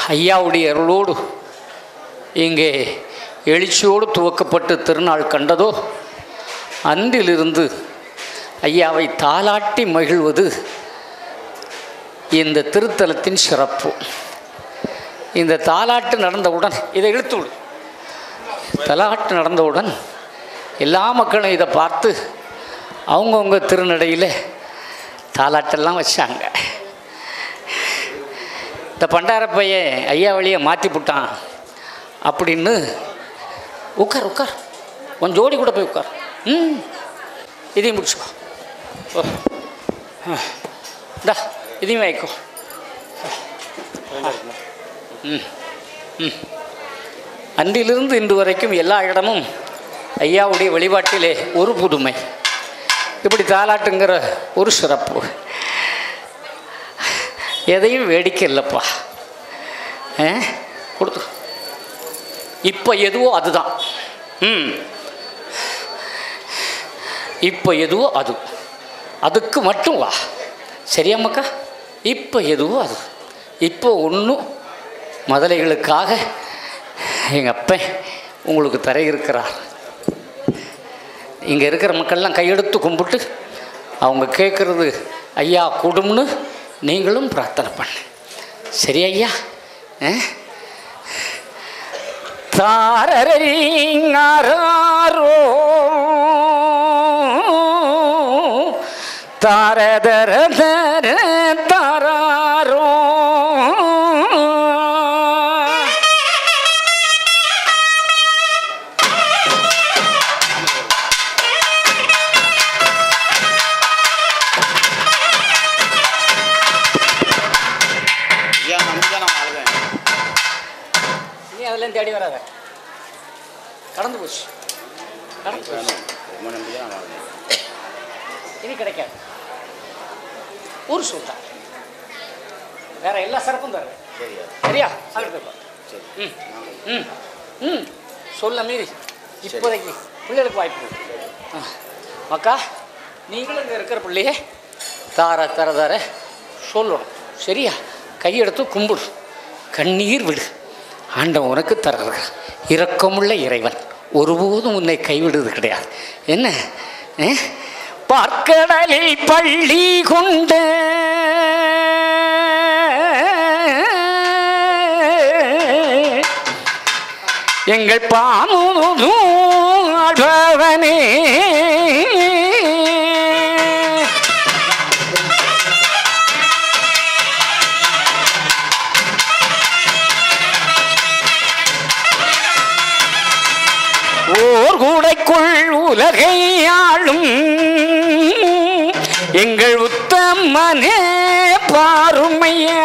ஐயாவுடைய அருளோடு இங்கே எழுச்சியோடு துவக்கப்பட்டு திருநாள் கண்டதோ அன்றிலிருந்து ஐயாவை தாலாட்டி மகிழ்வது இந்த திருத்தலத்தின் சிறப்பு இந்த தாலாட்டு நடந்தவுடன் இதை இழுத்து விடு தலாட்டு நடந்தவுடன் எல்லா மக்களும் இதை பார்த்து அவங்கவுங்க திருநடையில் தாலாட்டெல்லாம் வச்சாங்க இந்த பண்டார பையன் ஐயா வழியை மாற்றி விட்டான் அப்படின்னு உட்கார் உட்கார் உன் ஜோடி கூட போய் உட்கார் ம் இதையும் முடிச்சுக்கோ ஓ இந்தா இதையும் வைக்கோ ம் ம் அன்றிலிருந்து இன்று வரைக்கும் எல்லா இடமும் ஐயாவுடைய வழிபாட்டிலே ஒரு புதுமை இப்படி தாலாட்டுங்கிற ஒரு சிறப்பு எதையும் வேடிக்கை இல்லைப்பா ஆ கொடுத்து இப்போ எதுவோ அதுதான் ம் இப்போ எதுவோ அது அதுக்கு மட்டும் வா சரியாம்மாக்கா இப்போ எதுவோ அது இப்போ ஒன்றும் முதலைகளுக்காக எங்கள் அப்பன் உங்களுக்கு தர இருக்கிறார் இங்கே இருக்கிற மக்கள்லாம் கையெடுத்து கும்பிட்டு அவங்க கேட்குறது ஐயா கொடும்னு நீங்களும் பிரார்த்தனை பண்ண சரி ஐயா ஆ? தாரரீங்காரோ தாரதர தர தாராரோ ஐயா நம்பி தான் நான் வாழ்வேன் நீ அதெல்லாம் தேடி வராத கடந்து போச்சு கடந்து போச்சு வேணும் ரொம்ப நம்பி தான் நான் வாழ்வேன் இனி கிடைக்காது ஊர் சொல்லிட்டான் வேற எல்லா சிறப்பும் தருவேன் சரியா சரியா அங்கிட்டு போய் பாரு. சரி ம் ம் ம் சொல்ல மீறி இப்போதைக்கு பிள்ளைகளுக்கு வாய்ப்பு கொடு. ஆ. அக்கா நீங்களும் இங்கே இருக்கிற பிள்ளையே தார தர தர சொல்லணும் சரியா கையெடுத்து கும்பிடு கண்ணீர் விடு ஆண்டவன் உனக்கு தர இரக்கமுள்ள இறைவன் ஒருபோதும் உன்னை கைவிடுவது கிடையாது என்ன ஆ? பார்க்கடலில் பள்ளி கொண்ட எங்கள் பாமுதும் ஆழ்பவனே ஓர் கூடைக்குள் உலகை ஆளும் எங்கள் உத்தமனே பாருமையா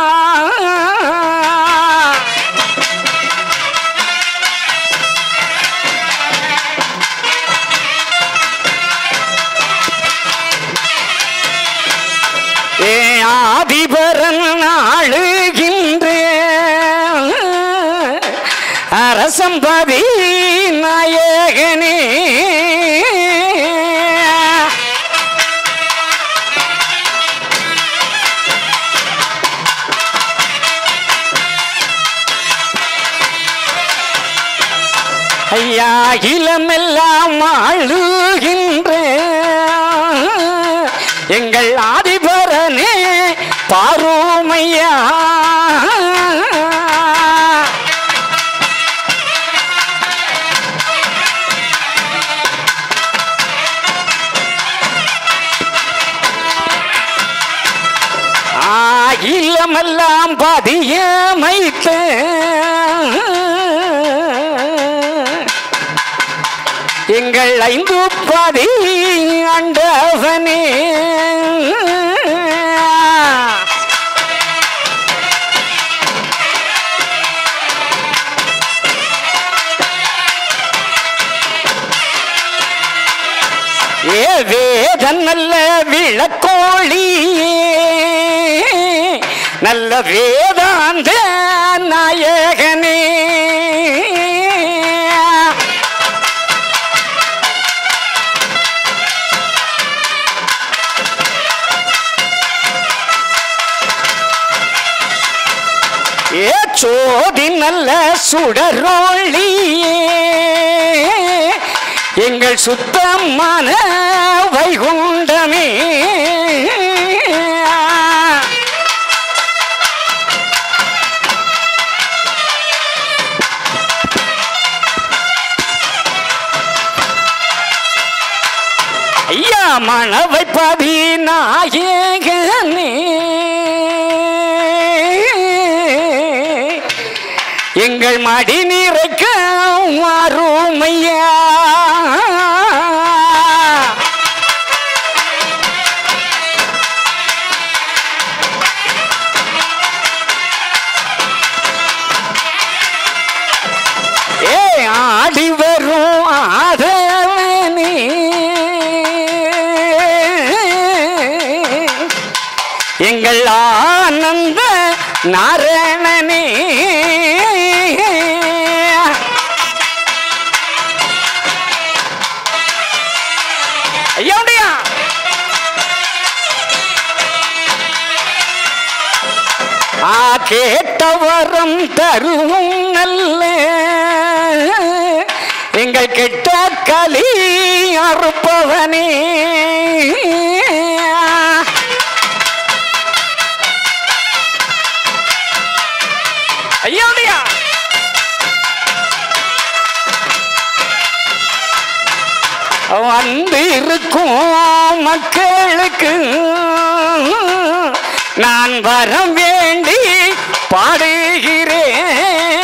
ஏ ஆதிபரன் ஆளுகின்ற அரசம்பதி நாயகனே ஐயா இளமெல்லாம் ஆளுகின்ற எங்கள் ஆதிபரனே பாரோமையா ஆகிலமெல்லாம் பதியமைத்த எங்கள் ஐந்து பதி ஆண்டவனே ஏ வேதன் நல்ல விளக்கோழியே நல்ல வேதாந்த நாயகனே ஏ ஏ சோதி நல்ல சுடரோழியே எங்கள் சுத்தமான வைகுண்டமே ஐயா மணவை பதினாயகனே எங்கள் மடி நிறைக்க மாறுமையா ஏ ஆடி வரும் ஆதவனே எங்கள் ஆனந்த நாராயணனே ஐயா ஆ கேட்டவரம் தருவும் நல்ல எங்கள் கெட்ட களி அறுப்பவனே ஐயா வந்து இருக்கும் மக்களுக்கு நான் வரம் வேண்டி பாடுகிறேன்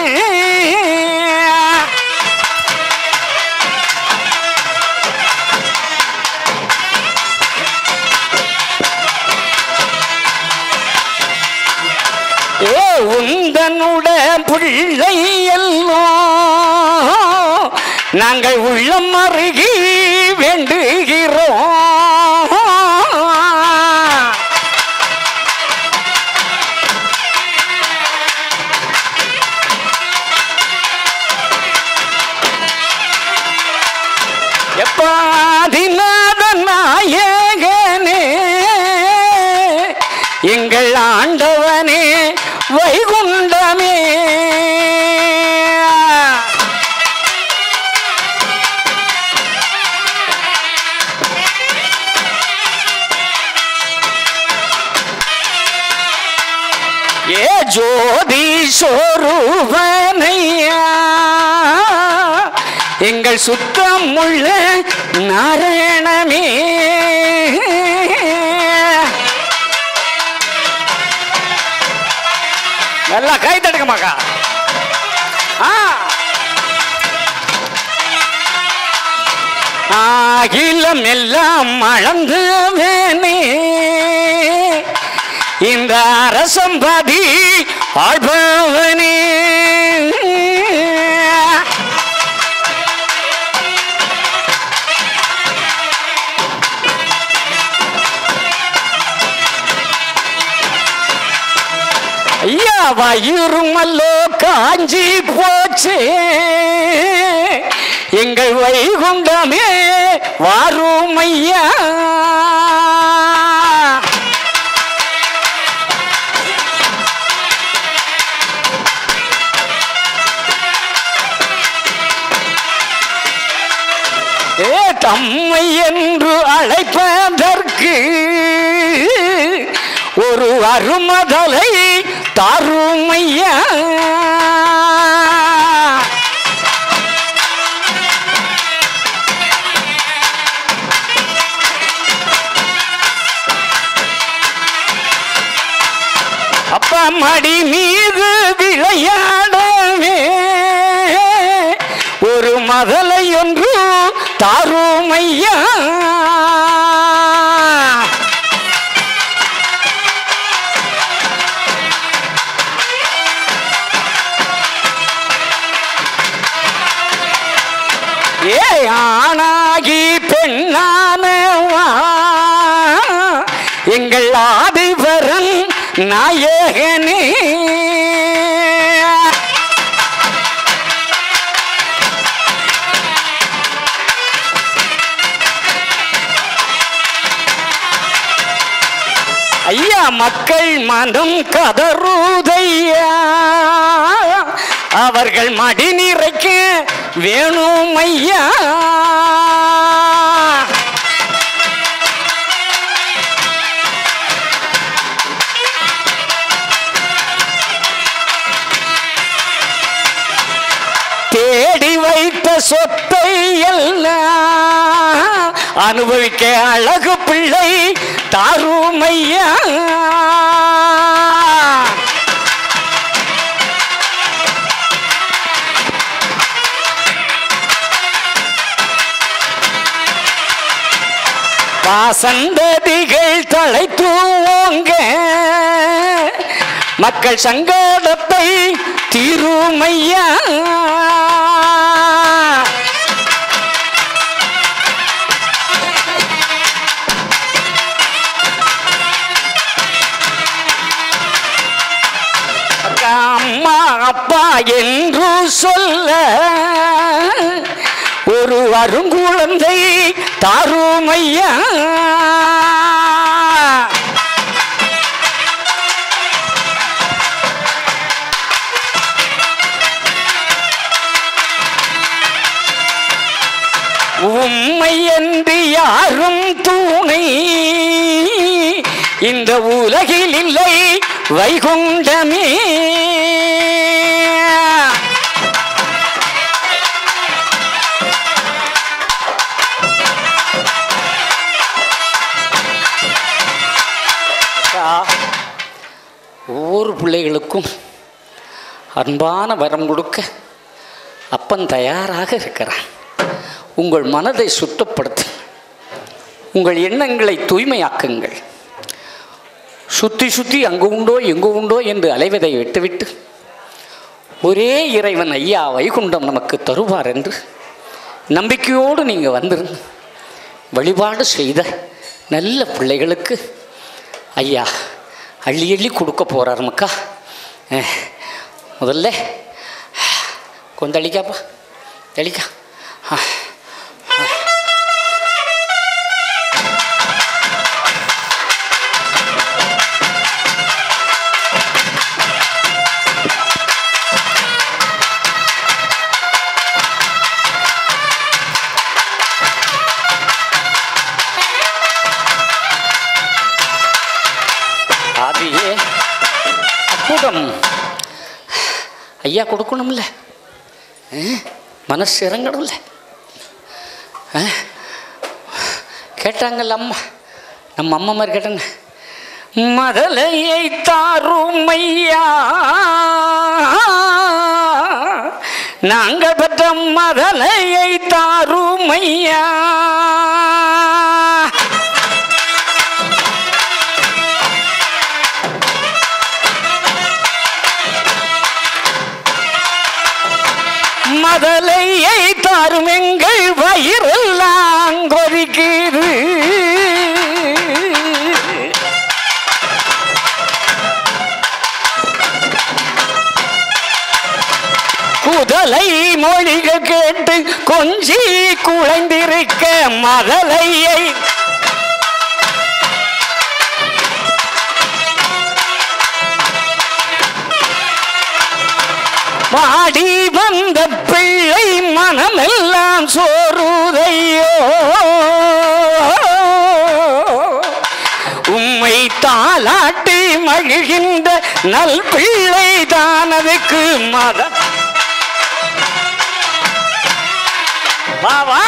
ஏ உந்தனுட பிள்ளை எல்லாம் நாங்கள் உள்ளம் அருகி வேண்டுகிறோம் எப்பாதிநாத நாயகனே எங்கள் ஆண்டவனே வைகுண்டமே ஏ ஜோதி சொரூபனையா எங்கள் சுத்தம் உள்ள நாராயணமே நல்லா கை தடுக்க மாக்கா ஆ அகிலம் எல்லாம் மழந்து வேணே இந்த அரசம்பதி ஆழ்பவனே ஐயா வயிறுமல்லோ காஞ்சி போச்சு எங்கள் வைகுண்டமே வாரும் ஐயா ஏ தம்மை என்று அழைப்பதற்கு ஒரு அருமதலை தாருமையா அப்பா மடி மீது விளையாடவே ஒரு மதலை ஒன்று தாருமையா ஏ ஆணாகி பெண்ணானவா எங்கள் ஆதிபரன் நாயகனே ஐயா மக்கள் மனம் கதறுதையா ஐயா அவர்கள் மடி நிறைக்க வேணும் ஐயா தேடி வைத்த சொத்தை எல்லாம் அனுபவிக்க அழகு பிள்ளை தாருமையா பாசந்ததிகள் தழைத்துவோங்க மக்கள் சங்கடத்தை தீருமையா அம்மா அப்பா என்று சொல்ல ஒரு அருங்குழந்தை தாருமையா உம்மை என்று யாரும் தூணை இந்த உலகில் இல்லை வைகுண்டமே ஒவ்வொரு பிள்ளைகளுக்கும் அன்பான வரம் கொடுக்க அப்பன் தயாராக இருக்கிறான் உங்கள் மனதை சுத்தப்படுத்து உங்கள் எண்ணங்களை தூய்மையாக்குங்கள் சுற்றி சுற்றி அங்கு உண்டோ எங்கு உண்டோ என்று அலைவதை விட்டுவிட்டு ஒரே இறைவன் ஐயா வைகுண்டம் நமக்கு தருவார் என்று நம்பிக்கையோடு நீங்கள் வந்துருங்க வழிபாடு செய்த நல்ல பிள்ளைகளுக்கு ஐயா அள்ளி அள்ளி கொடுக்க போகிறார் மக்கா அஹ், முதல்ல கொஞ்சம் தெளிக்காப்பா தெளிக்கா ஆ ஆதியே அற்புதம் ஐயா கொடுக்கணும்ல அஹ், மனசு இறங்கணும்ல அஹ், கேட்டாங்கல்ல அம்மா நம்ம அம்மா மாதிரி கேட்டாங்க மதலையை தாரும் ஐயா நாங்க பெற்ற மதலையை தாரும் ஐயா மதலையை தாரும் எங்கள் வயிறெல்லாம் கொதிக்குது குதலை மொழிகள் கேட்டு கொஞ்சி குழைந்திருக்க மதலையை வாடி வந்த பிள்ளை மனமெல்லாம் சோறுதையோ உம்மை தாலாட்டி மகிழ்கின்ற நல் பிள்ளை தானதுக்கு மத வா வா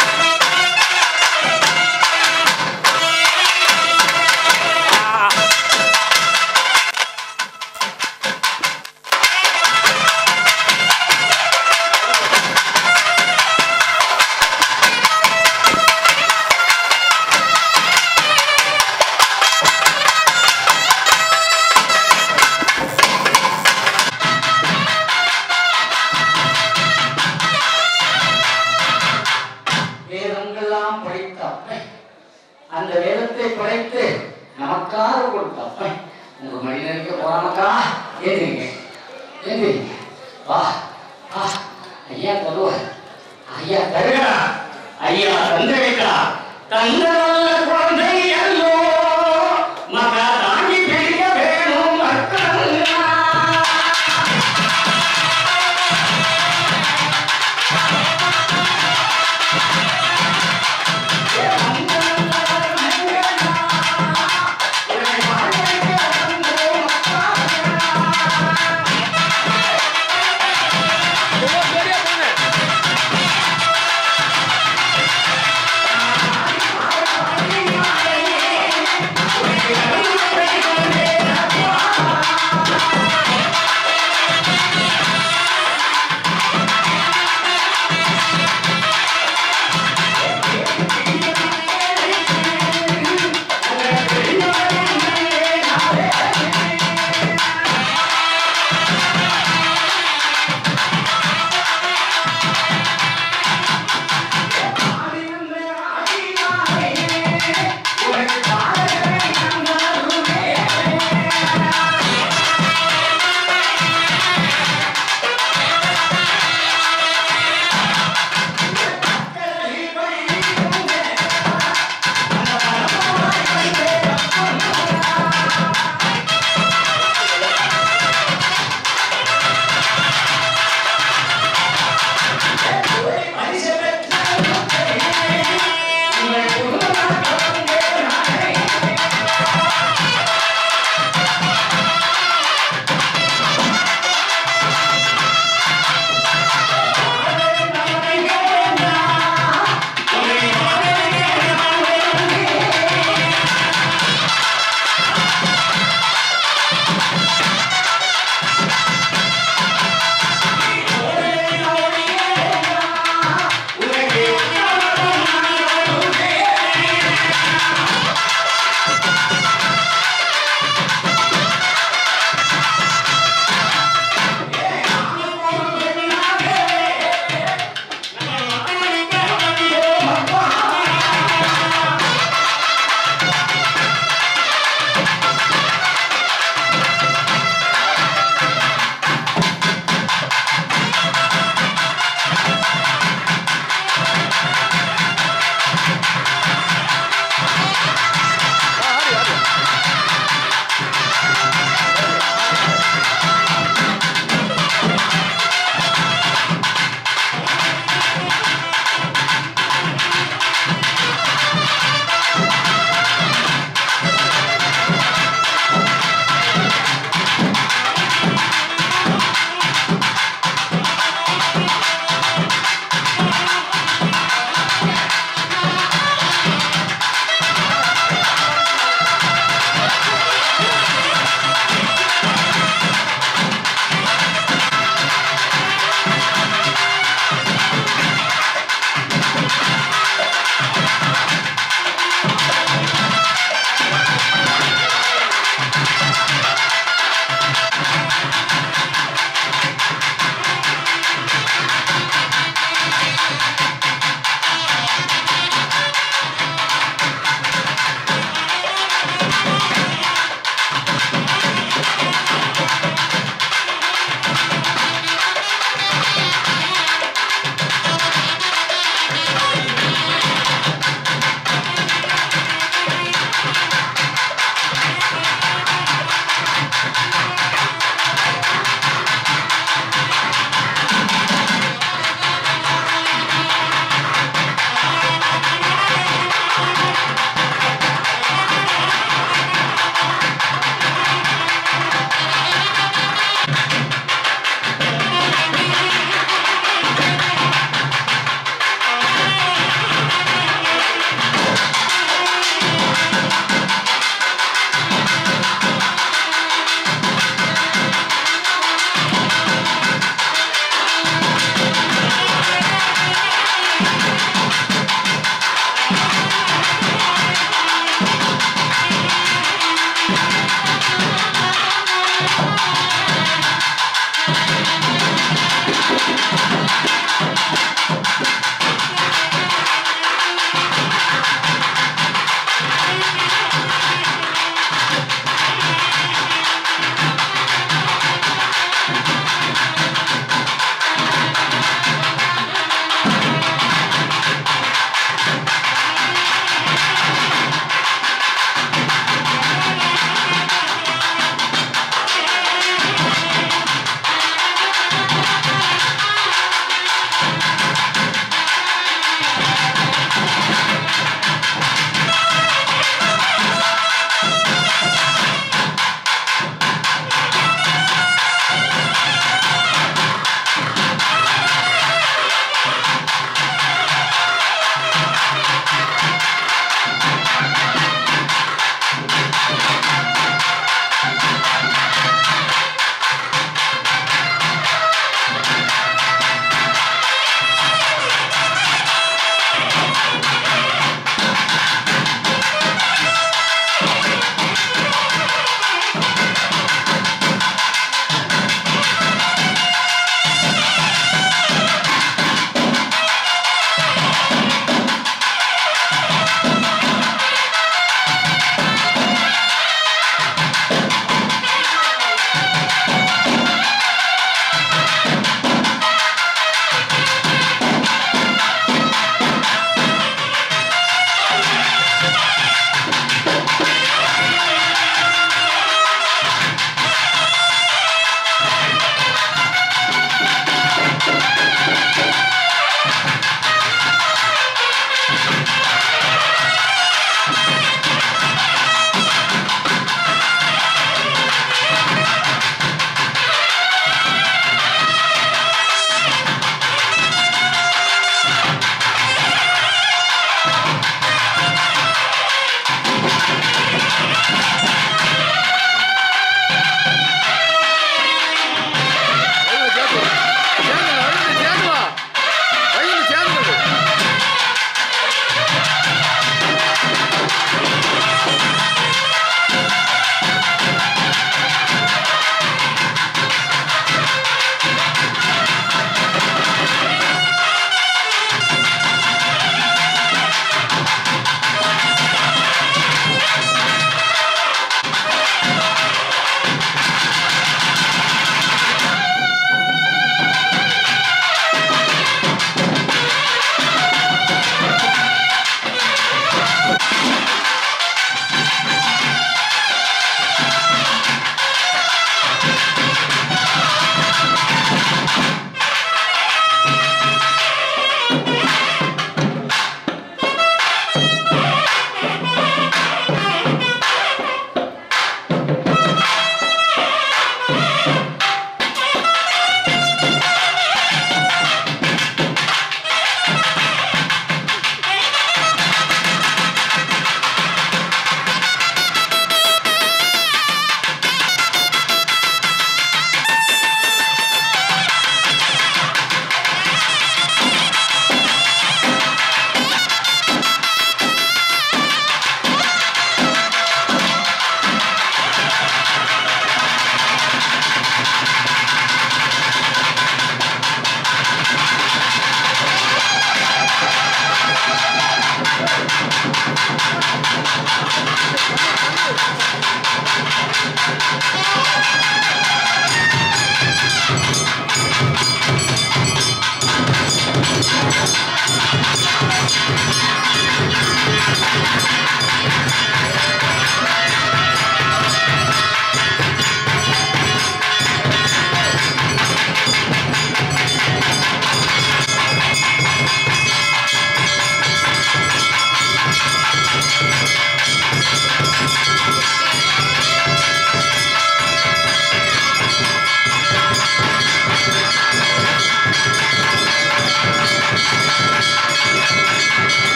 வேதங்கள்லாம் படைத்த அப்பன் அந்த வேதத்தை படைத்து நமக்காக கொடுத்த அப்பன் உங்க மணி நினைக்க போறாமக்கா ஏந்திரிங்க ஏந்திரிங்க வா வா ஐயா தருவ ஐயா தருகா ஐயா தந்து வைக்கா தந்தரா